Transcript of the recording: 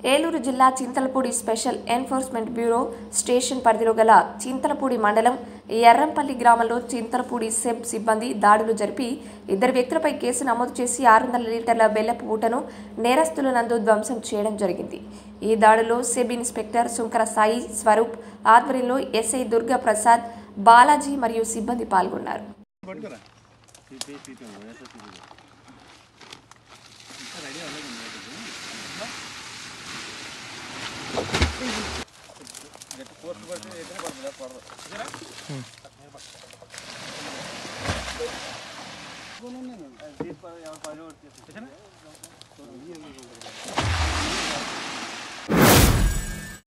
ఏలూరు జిల్లా Chintalapudi special enforcement bureau station పరిధిలో గల చింతలపూడి మండలం ఎర్రంపల్లి గ్రామంలో చింతలపూడి సెబ్ సిబ్బంది దాడులు జరిపి ఇద్దరు వ్యక్తులపై కేసు నమోదు చేసి ఆరు వందల లీటర్ల బెల్లపు ఊటను నేరస్తుల నందు ధ్వంసం చేయడం జరిగింది ఈ దాడిలో సెబ్ ఇన్స్పెక్టర్ శుంకర సాయి స్వరూప్ ఆధ్వర్యంలో ఎస్ఐ దుర్గా ప్రసాద్ బాలాజీ మరియు సిబ్బంది పాల్గొన్నారు పని